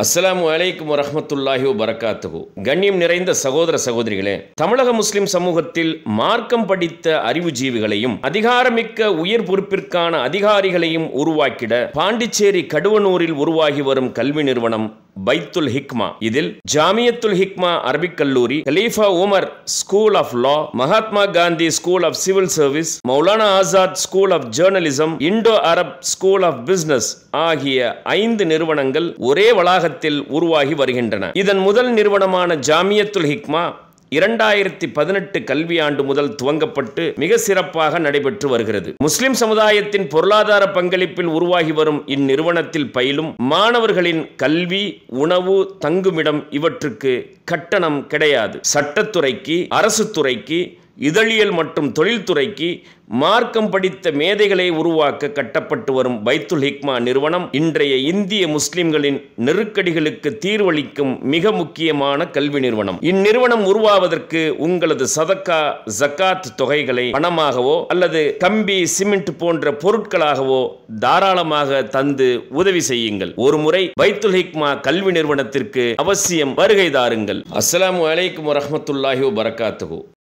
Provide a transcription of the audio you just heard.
அஸ்ஸலாமு அலைக்கும் வரஹ்மத்துல்லாஹி வபரகாத்துஹு கண்ணியம் நிறைந்த சகோதர சகோதரிகளே தமிழக முஸ்லிம் சமூகத்தில் மார்க்கம் படித்த அறிவுஜீவிகளையும் அதிகாரமிக்க உயர் பொறுப்பிற்கான அதிகாரிகளையும் உருவாக்கிட பாண்டிச்சேரி கடுவனூரில் உருவாகி வரும் கல்வி நிறுவனம் பைத்துல் ஹிக்மா இதில் ஜாமியத்துல் ஹிக்மா அரபிக் கல்லூரி Khalifa Umar school of law Mahatma Gandhi school of civil service Maulana Azad school of journalism Indo Arab school of business ஆகிய ஐந்து நிறுவனங்கள் ஒரே வளாகத்தில் உருவாகி வருகின்றன இதன் முதல் நிறுவனமான ஜாமியத்துல் ஹிக்மா இரண்டாயிரத்தி பதினெட்டு கல்வியாண்டு முதல் துவங்கப்பட்டு மிக சிறப்பாக நடைபெற்று வருகிறது முஸ்லிம் சமுதாயத்தின் பொருளாதார பங்களிப்பில் உருவாகி வரும் இந்நிறுவனத்தில் பயிலும் மாணவர்களின் கல்வி உணவு தங்குமிடம் இவற்றுக்கு கட்டணம் கிடையாது சட்டத்துறைக்கு அரசு துறைக்கு இதழியல் மற்றும் தொழில்துறைக்கு மார்க்கம் படித்த மேதைகளை உருவாக்க கட்டப்பட்டு வரும் பைத்துல் ஹிக்மா நிறுவனம் இன்றைய இந்திய முஸ்லிம்களின் நெருக்கடிகளுக்கு தீர்வளிக்கும் மிக முக்கியமான கல்வி நிறுவனம் இந்நிறுவனம் உருவாவதற்கு உங்களது சதக்கா ஜக்காத் தொகைகளை பணமாகவோ அல்லது கம்பி சிமெண்ட் போன்ற பொருட்களாகவோ தாராளமாக தந்து உதவி செய்யுங்கள் ஒரு முறை பைத்துல் ஹிக்மா கல்வி நிறுவனத்திற்கு அவசியம் வருகை தாருங்கள் அஸ்ஸலாமு அலைக்கும் வரஹ்மத்துல்லாஹி வபரகாத்துஹு